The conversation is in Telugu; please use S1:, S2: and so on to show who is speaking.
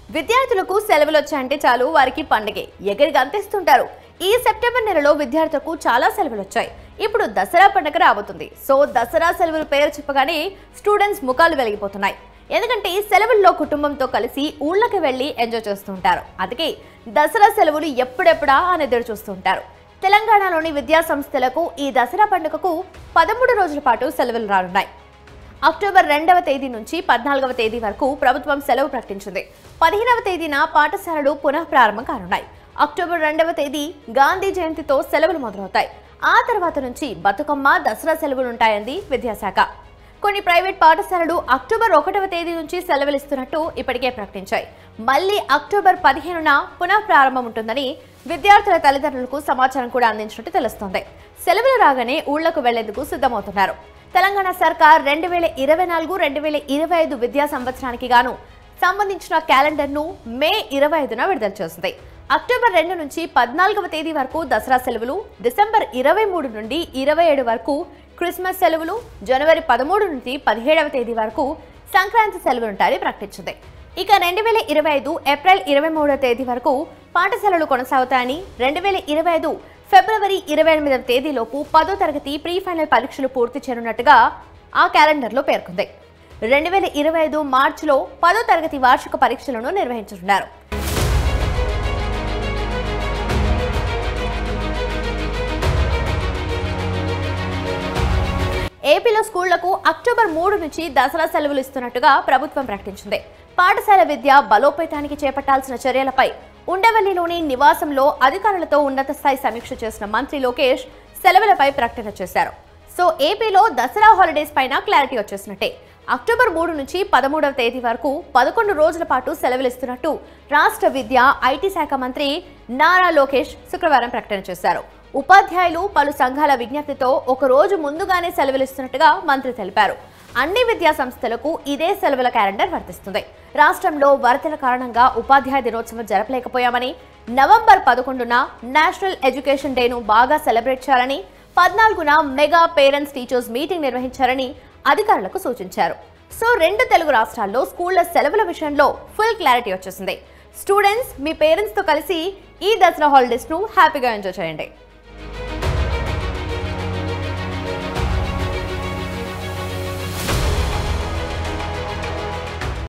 S1: విద్యార్థులకు సెలవులు వచ్చాయంటే చాలు వారికి పండగే ఎగిరి గంతేస్తుంటారు ఈ సెప్టెంబర్ నెలలో విద్యార్థులకు చాలా సెలవులు వచ్చాయి ఇప్పుడు దసరా పండుగ రాబోతుంది సో దసరా సెలవులు పేరు చెప్పగానే స్టూడెంట్స్ ముఖాలు వెలిగిపోతున్నాయి ఎందుకంటే సెలవుల్లో కుటుంబంతో కలిసి ఊళ్ళకి వెళ్ళి ఎంజాయ్ చేస్తుంటారు అందుకే దసరా సెలవులు ఎప్పుడెప్పుడా అని ఎదురు చూస్తుంటారు తెలంగాణలోని విద్యా సంస్థలకు ఈ దసరా పండుగకు పదమూడు రోజుల పాటు సెలవులు రానున్నాయి అక్టోబర్ రెండవ తేదీ నుంచి పద్నాలుగవ తేదీ వరకు ప్రభుత్వం సెలవు ప్రకటించింది పదిహేనవ తేదీన పాఠశాలలు పునః ప్రారంభం కానున్నాయి అక్టోబర్ రెండవ తేదీ గాంధీ జయంతితో సెలవులు మొదలవుతాయి ఆ తర్వాత నుంచి బతుకమ్మ దసరా సెలవులు ఉంటాయంది విద్యాశాఖ కొన్ని ప్రైవేట్ పాఠశాలలు అక్టోబర్ ఒకటవ తేదీ నుంచి సెలవులు ఇస్తున్నట్టు ఇప్పటికే ప్రకటించాయి మళ్ళీ అక్టోబర్ పదిహేనున పునః ప్రారంభం ఉంటుందని విద్యార్థుల తల్లిదండ్రులకు సమాచారం కూడా అందించినట్టు తెలుస్తోంది సెలవులు రాగానే ఊళ్లకు వెళ్లేందుకు సిద్ధమవుతున్నారు తెలంగాణ సర్కార్ రెండు వేల ఇరవై నాలుగు రెండు వేల ఇరవై ఐదు విద్యా సంవత్సరానికి గాను సంబంధించిన క్యాలెండర్ను మే ఇరవై ఐదున విడుదల చేసింది అక్టోబర్ రెండు నుంచి పద్నాలుగవ తేదీ వరకు దసరా సెలవులు డిసెంబర్ ఇరవై మూడు నుండి ఇరవై ఏడు వరకు క్రిస్మస్ సెలవులు జనవరి పదమూడు నుండి పదిహేడవ తేదీ వరకు సంక్రాంతి సెలవులు ఉంటాయని ప్రకటించింది ఇక రెండు వేల ఇరవై ఐదు ఏప్రిల్ ఇరవై మూడవ తేదీ వరకు పాఠశాలలు కొనసాగుతాయని రెండు వేల ఇరవై ఐదు ఫిబ్రవరి ఇరవై ఎనిమిదవ తేదీలోపు పదో తరగతి ప్రీ ఫైనల్ పరీక్షలు పూర్తి చేయనున్నట్టుగా ఆ క్యాలెండర్లో పేర్కొంది రెండు వేల ఇరవై ఐదు మార్చిలో పదో తరగతి వార్షిక పరీక్షలను నిర్వహించనున్నారు ఏపీలో స్కూళ్లకు అక్టోబర్ మూడు నుంచి దసరా సెలవులు ఇస్తున్నట్టుగా ప్రభుత్వం ప్రకటించింది పాఠశాల విద్య బలోపేతానికి చేపట్టాల్సిన చర్యలపై ఉండవల్లిలోని నివాసంలో అధికారులతో ఉన్నత స్థాయి సమీక్ష చేసిన మంత్రి లోకేష్ సెలవులపై ప్రకటన చేశారు సో ఏపీలో దసరా హాలిడేస్ పైన క్లారిటీ వచ్చేసినట్టే అక్టోబర్ మూడు నుంచి పదమూడవ తేదీ వరకు పదకొండు రోజుల పాటు సెలవులు ఇస్తున్నట్టు రాష్ట్ర విద్య ఐటీ శాఖ మంత్రి నారా లోకేష్ శుక్రవారం ప్రకటన చేశారు ఉపాధ్యాయులు పలు సంఘాల విజ్ఞప్తితో ఒక రోజు ముందుగానే సెలవులు ఇస్తున్నట్టుగా మంత్రి తెలిపారు అన్ని విద్యా సంస్థలకు ఇదే సెలవుల క్యాలెండర్ వర్తిస్తుంది రాష్ట్రంలో వరదల కారణంగా ఉపాధ్యాయ దినోత్సవం జరపలేకపోయామని నవంబర్ పదకొండున నేషనల్ ఎడ్యుకేషన్ డేను బాగా సెలబ్రేట్ చేయాలని పద్నాలుగున మెగా పేరెంట్స్ టీచర్స్ మీటింగ్ నిర్వహించారని అధికారులకు సూచించారు సో రెండు తెలుగు రాష్ట్రాల్లో స్కూళ్ల సెలవుల విషయంలో ఫుల్ క్లారిటీ వచ్చేసింది స్టూడెంట్స్ మీ పేరెంట్స్తో కలిసి ఈ దసరా హాలిడేస్ను హ్యాపీగా ఎంజాయ్ చేయండి